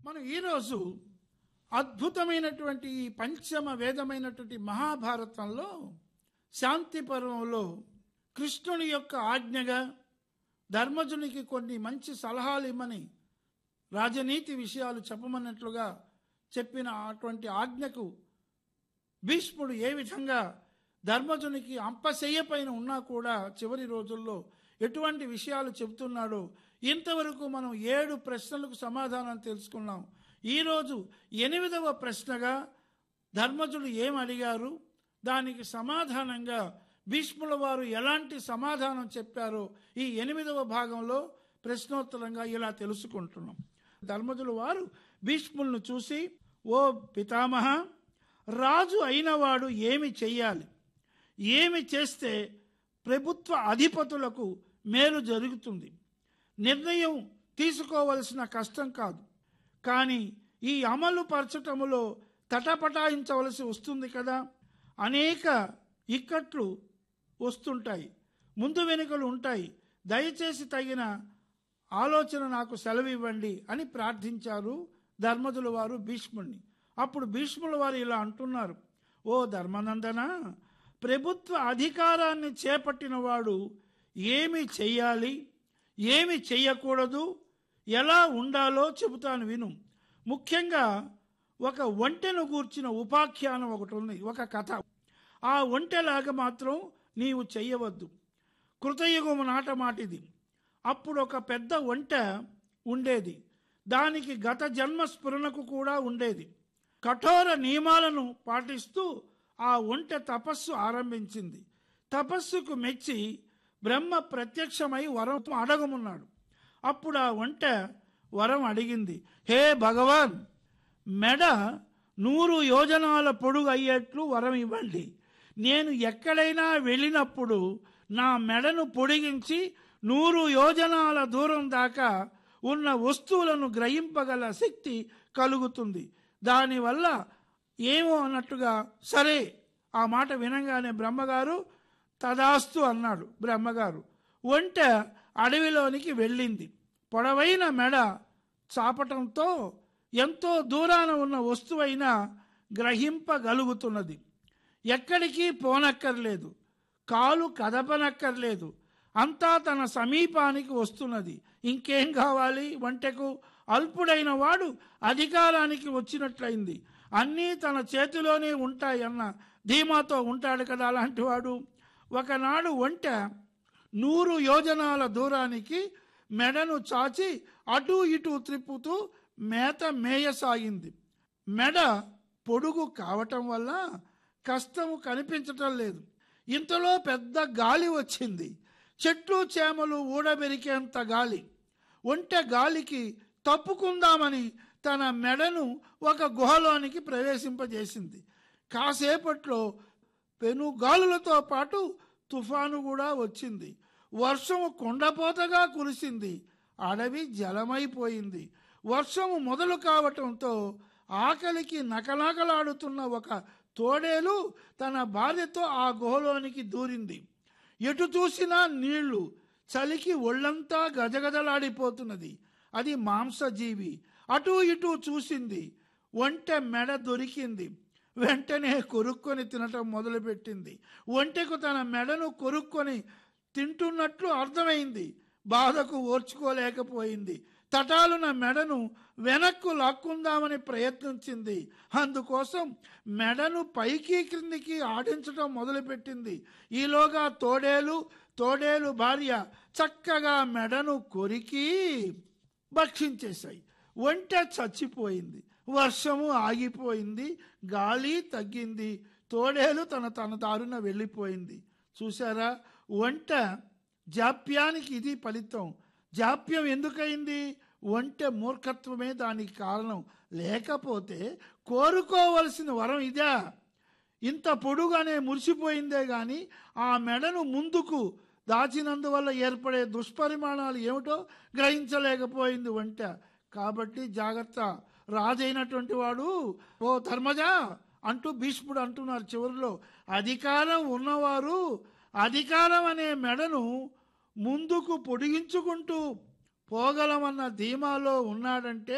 మనం ఈరోజు అద్భుతమైనటువంటి ఈ పంచమ వేదమైనటువంటి మహాభారతంలో శాంతి పర్వంలో కృష్ణుని యొక్క ఆజ్ఞగా ధర్మజునికి కొన్ని మంచి సలహాలు ఇమ్మని రాజనీతి విషయాలు చెప్పమన్నట్లుగా చెప్పిన అటువంటి ఆజ్ఞకు భీష్ముడు ఏ విధంగా ధర్మజునికి అంపశయ్య పైన ఉన్నా కూడా చివరి రోజుల్లో ఎటువంటి విషయాలు చెబుతున్నాడో ఇంతవరకు మనం ఏడు ప్రశ్నలకు సమాధానం తెలుసుకున్నాం ఈరోజు ఎనిమిదవ ప్రశ్నగా ధర్మజుడు ఏం అడిగారు దానికి సమాధానంగా భీష్ముల వారు ఎలాంటి సమాధానం చెప్పారో ఈ ఎనిమిదవ భాగంలో ప్రశ్నోత్తరంగా ఇలా తెలుసుకుంటున్నాం ధర్మజుల వారు భీష్ములను చూసి ఓ పితామహ రాజు అయినవాడు ఏమి చెయ్యాలి ఏమి చేస్తే ప్రభుత్వ అధిపతులకు మేలు జరుగుతుంది నిర్ణయం తీసుకోవలసిన కష్టం కాదు కానీ ఈ అమలు పరచటములో తటపటాయించవలసి వస్తుంది కదా అనేక ఇక్కట్లు వస్తుంటాయి ముందు వెనుకలు ఉంటాయి దయచేసి తగిన ఆలోచన నాకు సెలవు ఇవ్వండి అని ప్రార్థించారు ధర్మజుల వారు భీష్ముడిని అప్పుడు భీష్ముల వారు ఇలా అంటున్నారు ఓ ధర్మనందన ప్రభుత్వ అధికారాన్ని చేపట్టిన వాడు ఏమి చెయ్యాలి ఏమి చెయ్యకూడదు ఎలా ఉండాలో చెబుతాను విను ముఖ్యంగా ఒక ఒంటెను గూర్చిన ఉపాఖ్యానం ఒకటి ఉంది ఒక కథ ఆ ఒంటెలాగా మాత్రం నీవు చెయ్యవద్దు కృతయుగము నాట మాటిది అప్పుడు ఒక పెద్ద ఒంట ఉండేది దానికి గత జన్మ స్ఫురణకు కూడా ఉండేది కఠోర నియమాలను పాటిస్తూ ఆ ఒంటె తపస్సు ఆరంభించింది తపస్సుకు మెచ్చి బ్రహ్మ ప్రత్యక్షమై వరం అడగమున్నాడు అప్పుడు ఆ ఒంట వరం అడిగింది హే భగవాన్ మెడ నూరు యోజనాల పొడుగు అయ్యేట్లు వరం ఇవ్వండి నేను ఎక్కడైనా వెళ్ళినప్పుడు నా మెడను పొడిగించి నూరు యోజనాల దూరం దాకా ఉన్న వస్తువులను గ్రహింపగల శక్తి కలుగుతుంది దానివల్ల ఏమో అన్నట్టుగా సరే ఆ మాట వినంగానే బ్రహ్మగారు తదాస్తు అన్నాడు బ్రహ్మగారు ఒంట అడవిలోనికి వెళ్ళింది పొడవైన మెడ చాపటంతో ఎంతో దూరాన ఉన్న వస్తువైనా గ్రహింపగలుగుతున్నది ఎక్కడికి పోనక్కర్లేదు కాలు కదపనక్కర్లేదు అంతా తన సమీపానికి వస్తున్నది ఇంకేం కావాలి వంటకు అల్పుడైన వాడు అధికారానికి వచ్చినట్లయింది అన్నీ తన చేతిలోనే ఉంటాయన్న ధీమాతో ఉంటాడు కదా అలాంటి వాడు ఒకనాడు వంట నూరు యోజనాల దూరానికి మెడను చాచి అటు ఇటు త్రిప్పుతూ మేత మేయసాగింది మెడ పొడుగు కావటం వల్ల కష్టము కనిపించటం లేదు ఇంతలో పెద్ద గాలి వచ్చింది చెట్లు చేమలు ఊడబెరికేంత గాలి ఒంటె గాలికి తప్పుకుందామని తన మెడను ఒక గుహలోనికి ప్రవేశింపజేసింది కాసేపట్లో పెనుగాలులతో పాటు తుఫాను కూడా వచ్చింది వర్షము కొండపోతగా కురిసింది అడవి జలమైపోయింది వర్షము మొదలు కావటంతో ఆకలికి నకనకలాడుతున్న ఒక తోడేలు తన భార్యతో ఆ గుహలోనికి దూరింది ఎటు చూసినా నీళ్లు చలికి ఒళ్ళంతా గజగజలాడిపోతున్నది అది మాంసజీవి అటు ఇటు చూసింది ఒంటె మెడ దొరికింది వెంటనే కొరుక్కొని తినటం మొదలుపెట్టింది ఒంటెకు తన మెడను కొరుక్కొని తింటున్నట్లు అర్థమైంది బాధకు ఓర్చుకోలేకపోయింది తటాలున మెడను వెనక్కు లాక్కుందామని ప్రయత్నించింది అందుకోసం మెడను పైకి క్రిందికి ఆడించడం మొదలుపెట్టింది ఈలోగా తోడేలు తోడేలు భార్య చక్కగా మెడను కొరికి భక్షించేశాయి ఒంట చచ్చిపోయింది వర్షము ఆగిపోయింది గాలి తగ్గింది తోడేలు తన తన దారున వెళ్ళిపోయింది చూసారా వంట జాప్యానికి ఇది ఫలితం జాప్యం ఎందుకయింది ఒంటె మూర్ఖత్వమే దానికి కారణం లేకపోతే కోరుకోవలసిన వరం ఇదా ఇంత పొడుగానే మురిసిపోయిందే గాని ఆ మెడను ముందుకు దాచినందువల్ల ఏర్పడే దుష్పరిమాణాలు ఏమిటో గ్రహించలేకపోయింది వంట కాబట్టి జాగ్రత్త రాజైనటువంటి వాడు ఓ ధర్మజ అంటూ భీష్ముడు అంటున్నారు చివరిలో అధికారం ఉన్నవారు అధికారం అనే మెడను ముందుకు పొడిగించుకుంటూ పోగలమన్న ధీమాలో ఉన్నాడంటే